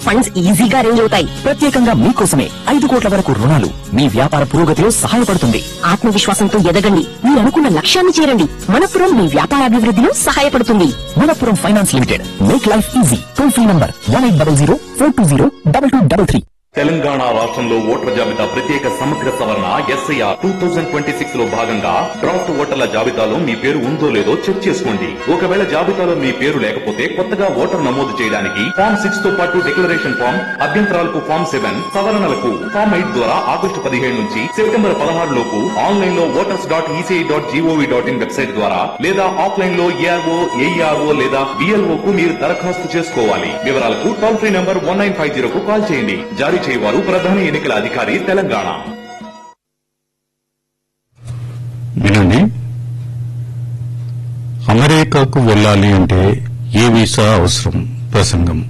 funds ఈజీగా arrange అవుతాయి ప్రత్యేకంగా మీకోసమే ఐదు కోట్ల వరకు రుణాలు మీ వ్యాపార పురోగతిలో సహాయపడుతుంది ఆత్మవిశ్వాసంతో ఎదగండి మీరు అనుకున్న లక్ష్యాన్ని చేరండి మనపురం మీ వ్యాపార అభివృద్ధిలో సహాయపడుతుంది Manappuram finance limited make life easy toll free number one eight double zero four two zero double two double three Telangana రాష్ట్రంలో ఓటర్ల జాబితా ప్రత్యేక సమగ్ర సవరణ SIR two thousand twenty six లో భాగంగా డ్రాఫ్ట్ ఓటర్ల జాబితాలో మీ పేరు ఉందో లేదో చెక్ చేసుకోండి ఒకవేళ జాబితాలో మీ పేరు లేకపోతే కొత్తగా ఓటర్ నమోదు చేయడానికి ఫామ్ సిక్స్ తో పాటు డిక్లరేషన్ ఫామ్ అభ్యంతరాలకు ఫామ్ సెవెన్ సవరణలకు ఫామ్ ఎయిట్ ద్వారా ఆగస్టు పదిహేడు నుంచి సెప్టెంబర్ పదహారు లోపు ఆన్లైన్ లో voters dot ECI dot GOV dot in website ద్వారా లేదా ఆఫ్లైన్ లో ఏఆర్ఓ ఏఈఆర్ఓ లేదా బిఎల్ఓ కు మీరు దరఖాస్తు చేసుకోవాలి వివరాలకు toll free number one nine five zero కు కాల్ చేయండి జారీ చేయవారు ప్రధాన ఎన్నికల అధికారి తెలంగాణ వినండి అమెరికాకు వెళ్ళాలి అంటే ఏ వీసా అవసరం ప్రసంగం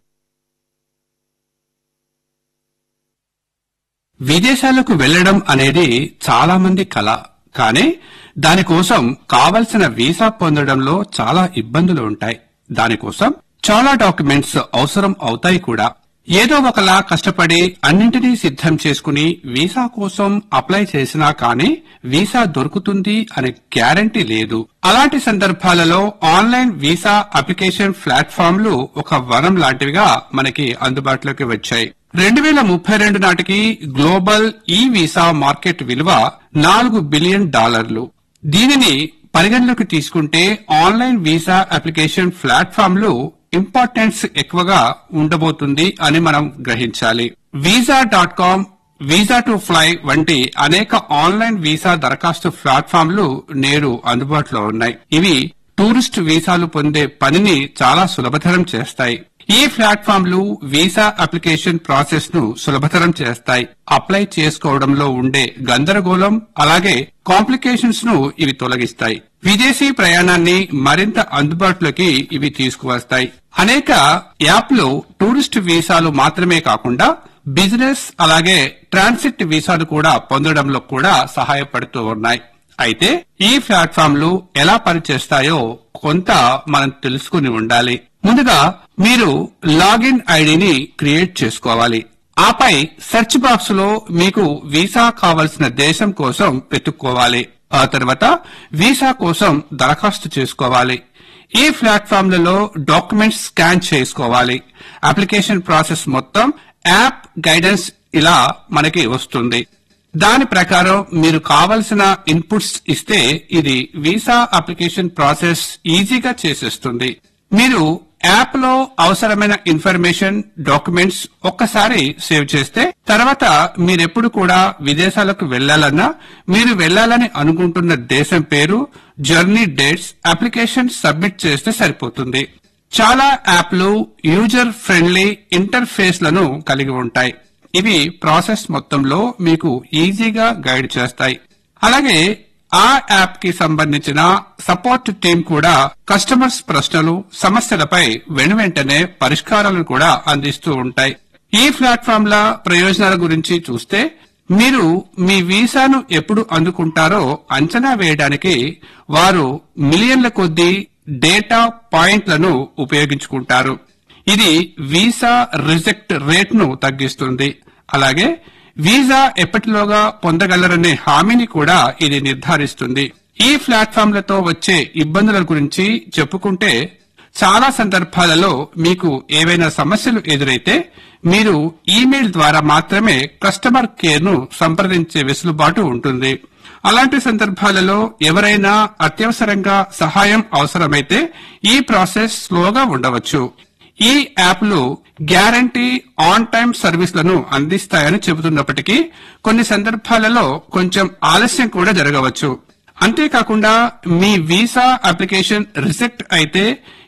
విదేశాలకు వెళ్లడం అనేది చాలా మంది కల కానీ దానికోసం కావలసిన వీసా పొందడంలో చాలా ఇబ్బందులు ఉంటాయి దానికోసం చాలా డాక్యుమెంట్స్ అవసరం అవుతాయి కూడా ఏదో ఒకలా కష్టపడి అన్నింటినీ సిద్ధం చేసుకుని వీసా కోసం అప్లై చేసినా కానీ వీసా దొరుకుతుంది అనే గ్యారంటీ లేదు అలాంటి సందర్భాలలో ఆన్లైన్ వీసా అప్లికేషన్ ప్లాట్ఫామ్లు ఒక వరం లాంటివిగా మనకి అందుబాటులోకి వచ్చాయి రెండు వేల ముప్పై రెండు నాటికి గ్లోబల్ ఈ వీసా మార్కెట్ విలువ నాలుగు బిలియన్ డాలర్లు దీనిని పరిగణలోకి తీసుకుంటే ఆన్లైన్ వీసా అప్లికేషన్ ప్లాట్ఫామ్లు ఇంపార్టెన్స్ ఎక్కువగా ఉండబోతుంది అని మనం గ్రహించాలి visa dot com visa to fly వంటి అనేక ఆన్లైన్ వీసా దరఖాస్తు ప్లాట్ఫామ్లు నేడు అందుబాటులో ఉన్నాయి ఇవి టూరిస్ట్ వీసాలు పొందే పనిని చాలా సులభతరం చేస్తాయి ఈ ప్లాట్ఫామ్లు వీసా అప్లికేషన్ ప్రాసెస్ ను సులభతరం చేస్తాయి అప్లై చేసుకోవడంలో ఉండే గందరగోళం అలాగే కాంప్లికేషన్స్ ను ఇవి తొలగిస్తాయి విదేశీ ప్రయాణాన్ని మరింత అందుబాటులోకి ఇవి తీసుకువస్తాయి అనేక యాప్లు టూరిస్ట్ వీసాలు మాత్రమే కాకుండా బిజినెస్ అలాగే ట్రాన్సిట్ వీసాలు కూడా పొందడంలో కూడా సహాయపడుతూ ఉన్నాయి అయితే ఈ ప్లాట్ఫామ్లు ఎలా పనిచేస్తాయో కొంత మనం తెలుసుకుని ఉండాలి ముందుగా మీరు లాగిన్ ఐడిని క్రియేట్ చేసుకోవాలి ఆపై సెర్చ్ బాక్స్ లో మీకు వీసా కావలసిన దేశం కోసం వెతుక్కోవాలి ఆ తర్వాత వీసా కోసం దరఖాస్తు చేసుకోవాలి ఈ ప్లాట్ఫామ్లలో డాక్యుమెంట్స్ స్కాన్ చేసుకోవాలి అప్లికేషన్ ప్రాసెస్ మొత్తం యాప్ గైడెన్స్ ఇలా మనకి వస్తుంది దాని ప్రకారం మీరు కావలసిన ఇన్పుట్స్ ఇస్తే ఇది వీసా అప్లికేషన్ ప్రాసెస్ ఈజీగా చేసేస్తుంది మీరు యాప్ లో అవసరమైన ఇన్ఫర్మేషన్ డాక్యుమెంట్స్ ఒక్కసారి సేవ్ చేస్తే తర్వాత మీరెప్పుడు కూడా విదేశాలకు వెళ్లాలన్నా మీరు వెళ్లాలని అనుకుంటున్న దేశం పేరు జర్నీ డేట్స్ అప్లికేషన్ సబ్మిట్ చేస్తే సరిపోతుంది చాలా యాప్లు యూజర్ ఫ్రెండ్లీ ఇంటర్ఫేస్ లను కలిగి ఉంటాయి ఇవి ప్రాసెస్ మొత్తంలో మీకు ఈజీగా గైడ్ చేస్తాయి అలాగే ఆ యాప్ కి సంబంధించిన సపోర్ట్ టీం కూడా కస్టమర్స్ ప్రశ్నలు సమస్యలపై వెనువెంటనే పరిష్కారాలను కూడా అందిస్తూ ఉంటాయి ఈ ప్లాట్ఫామ్ల ప్రయోజనాల గురించి చూస్తే మీరు మీ వీసాను ఎప్పుడు అందుకుంటారో అంచనా వేయడానికి వారు మిలియన్ల కొద్దీ డేటా పాయింట్లను ఉపయోగించుకుంటారు ఇది వీసా రిజెక్ట్ రేట్ ను తగ్గిస్తుంది అలాగే వీసా ఎప్పటిలోగా పొందగలరనే హామీని కూడా ఇది నిర్ధారిస్తుంది ఈ ప్లాట్ఫామ్లతో వచ్చే ఇబ్బందుల గురించి చెప్పుకుంటే చాలా సందర్భాలలో మీకు ఏవైనా సమస్యలు ఎదురైతే మీరు ఈమెయిల్ ద్వారా మాత్రమే కస్టమర్ కేర్ ను సంప్రదించే వెసులుబాటు ఉంటుంది అలాంటి సందర్భాలలో ఎవరైనా అత్యవసరంగా సహాయం అవసరమైతే ఈ ప్రాసెస్ స్లోగా ఉండవచ్చు ఈ యాప్లు గ్యారంటీ ఆన్ టైం సర్వీసులను అందిస్తాయని చెబుతున్నప్పటికీ కొన్ని సందర్భాలలో కొంచెం ఆలస్యం కూడా జరగవచ్చు అంతేకాకుండా మీ వీసా అప్లికేషన్ రిజెక్ట్ అయితే